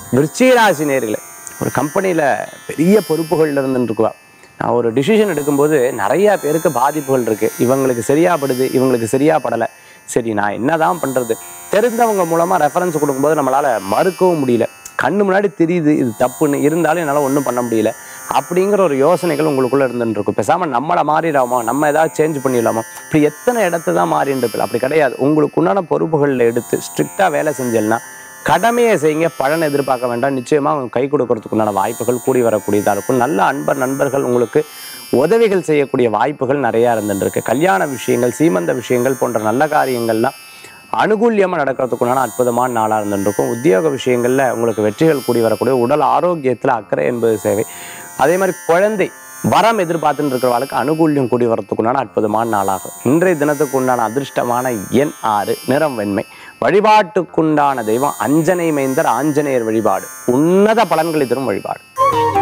விருச்சிகராசி நேர்களே ஒரு கம்பெனியில் பெரிய பொறுப்புகள் இருந்துருக்குவா நான் ஒரு டிசிஷன் எடுக்கும்போது நிறைய பேருக்கு பாதிப்புகள் இருக்குது இவங்களுக்கு சரியா படுது இவங்களுக்கு சரியா படலை சரி நான் என்னதான் பண்றது தெரிந்தவங்க மூலமா ரெஃபரன்ஸ் கொடுக்கும்போது நம்மளால மறுக்கவும் முடியல கண்ணு முன்னாடி தெரியுது இது தப்புன்னு இருந்தாலும் என்னால் ஒன்றும் பண்ண முடியல அப்படிங்கிற ஒரு யோசனைகள் உங்களுக்குள்ள இருந்துட்டு இருக்கும் பேசாமல் நம்மளை மாறிடாமோ நம்ம ஏதாவது சேஞ்ச் பண்ணிடலாமோ இப்படி எத்தனை இடத்த தான் மாறிட்டு இருப்பில்ல அப்படி கிடையாது உங்களுக்கு உண்டான பொறுப்புகளில் எடுத்து ஸ்ட்ரிக்டாக வேலை செஞ்சேன்னா கடமையை செய்யுங்க பலன் எதிர்பார்க்க வேண்டாம் நிச்சயமாக அவங்க கை கொடுக்கறதுக்கு உண்டான வாய்ப்புகள் கூடி வரக்கூடியதாக இருக்கும் நல்ல அன்பர் நண்பர்கள் உங்களுக்கு உதவிகள் செய்யக்கூடிய வாய்ப்புகள் நிறையா இருந்துருக்கு கல்யாண விஷயங்கள் சீமந்த விஷயங்கள் போன்ற நல்ல காரியங்கள்லாம் அனுகூல்யமாக நடக்கிறதுக்குண்டான அற்புதமான நாளாக இருந்துருக்கும் உத்தியோக விஷயங்களில் உங்களுக்கு வெற்றிகள் கூடி வரக்கூடிய உடல் ஆரோக்கியத்தில் அக்கறை என்பது சேவை அதே மாதிரி குழந்தை வரம் எதிர்பார்த்துட்டு இருக்கிறவர்களுக்கு அனுகூல்யம் கூடி வரத்துக்குண்டான அற்புதமான நாளாகும் இன்றைய தினத்துக்கு உண்டான அதிர்ஷ்டமான எண் ஆறு நிறம் வெண்மை வழிபாட்டுக்குண்டான தெய்வம் அஞ்சனை மைந்தர் ஆஞ்சநேயர் வழிபாடு உன்னத பலன்களை தரும் வழிபாடு